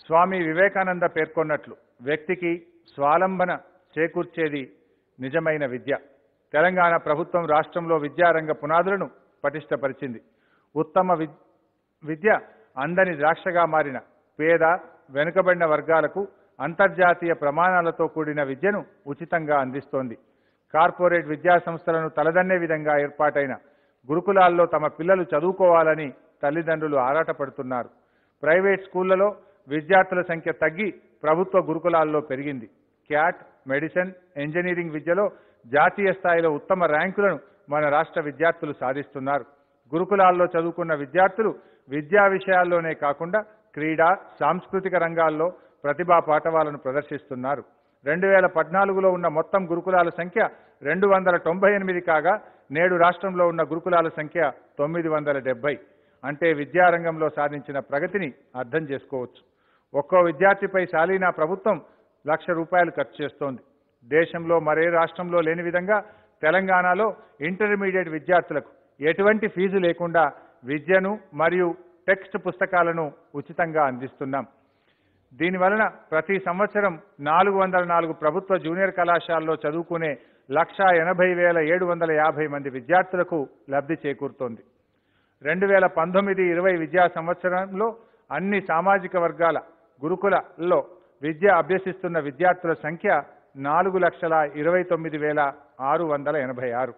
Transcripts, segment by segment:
స్వామి వివేకానంద పేర్కొన్నట్లు వ్యక్తికి స్వాలంబన చేకూర్చేది నిజమైన విద్య తెలంగాణ ప్రభుత్వం రాష్ట్రంలో విద్యారంగ పునాదులను పటిష్టపరిచింది ఉత్తమ వి- విద్య అందని ద్రాక్షగా మారిన పేద వెనుకబడిన వర్గాలకు అంతర్జాతీయ ప్రమాణాలతో కూడిన విద్యను ఉచితంగా అందిస్తోంది కార్పొరేట్ విద్యా సంస్థలను తలదన్నే విధంగా ఏర్పాటైన గురుకులాల్లో తమ పిల్లలు చదువుకోవాలని తల్లిదండ్రులు ఆరాటపడుతున్నారు ప్రైవేట్ స్కూళ్లలో విద్యార్థుల సంఖ్య తగ్గి ప్రభుత్వ గురుకులాల్లో పెరిగింది క్యాట్ మెడిసిన్ ఇంజనీరింగ్ విద్యలో జాతీయ స్థాయిలో ఉత్తమ ర్యాంకులను మన రాష్ట్ర విద్యార్థులు సాధిస్తున్నారు గురుకులాల్లో చదువుకున్న విద్యార్థులు విద్యా విషయాల్లోనే కాకుండా క్రీడా సాంస్కృతిక రంగాల్లో ప్రతిభా పాఠవాలను ప్రదర్శిస్తున్నారు రెండు వేల పద్నాలుగులో ఉన్న మొత్తం గురుకులాల సంఖ్య రెండు వందల తొంభై ఎనిమిది కాగా నేడు రాష్ట్రంలో ఉన్న గురుకులాల సంఖ్య తొమ్మిది వందల డెబ్బై అంటే విద్యారంగంలో సాధించిన ప్రగతిని అర్థం చేసుకోవచ్చు ఒక్కో విద్యార్థిపై శాలీనా ప్రభుత్వం లక్ష రూపాయలు ఖర్చు చేస్తోంది దేశంలో మరే రాష్ట్రంలో లేని విధంగా తెలంగాణలో ఇంటర్మీడియట్ విద్యార్థులకు ఎటువంటి ఫీజు లేకుండా విద్యను మరియు టెక్స్ట్ పుస్తకాలను ఉచితంగా అందిస్తున్నాం దీనివలన ప్రతి సంవత్సరం నాలుగు వందల నాలుగు ప్రభుత్వ జూనియర్ కళాశాలలో చదువుకునే లక్షా ఎనభై వేల ఏడు వందల యాభై మంది విద్యార్థులకు లబ్ధి చేకూరుతోంది రెండు వేల పంతొమ్మిది ఇరవై విద్యా సంవత్సరంలో అన్ని సామాజిక వర్గాల గురుకులలో విద్య అభ్యసిస్తున్న విద్యార్థుల సంఖ్య నాలుగు లక్షల ఇరవై తొమ్మిది వేల ఆరు వందల ఎనభై ఆరు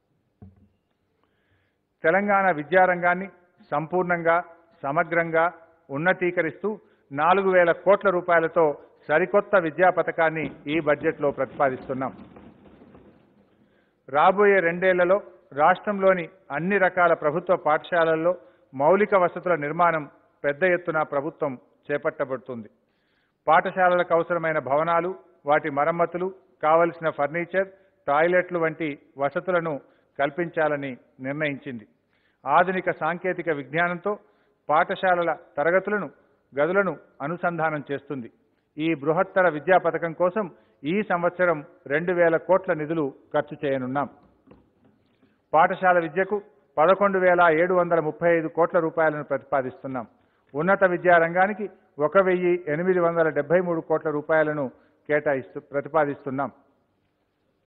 తెలంగాణ విద్యారంగాన్ని సంపూర్ణంగా సమగ్రంగా ఉన్నతీకరిస్తూ నాలుగు వేల కోట్ల రూపాయలతో సరికొత్త విద్యా పథకాన్ని ఈ బడ్జెట్లో ప్రతిపాదిస్తున్నాం రాబోయే రెండేళ్లలో రాష్ట్రంలోని అన్ని రకాల ప్రభుత్వ పాఠశాలల్లో మౌలిక వసతుల నిర్మాణం పెద్ద ఎత్తున ప్రభుత్వం చేపట్టబడుతుంది పాఠశాలలకు అవసరమైన భవనాలు వాటి మరమ్మతులు కావలసిన ఫర్నిచర్ టాయిలెట్లు వంటి వసతులను కల్పించాలని నిర్ణయించింది ఆధునిక సాంకేతిక విజ్ఞానంతో పాఠశాలల తరగతులను గదులను అనుసంధానం చేస్తుంది ఈ బృహత్తర విద్యా పథకం కోసం ఈ సంవత్సరం రెండు వేల కోట్ల నిధులు ఖర్చు చేయనున్నాం పాఠశాల విద్యకు పదకొండు వేల ఏడు వందల ముప్పై ఐదు కోట్ల రూపాయలను ప్రతిపాదిస్తున్నాం ఉన్నత విద్యా రంగానికి ఒక వెయ్యి ఎనిమిది వందల డెబ్బై మూడు కోట్ల రూపాయలను కేటాయిస్తూ ప్రతిపాదిస్తున్నాం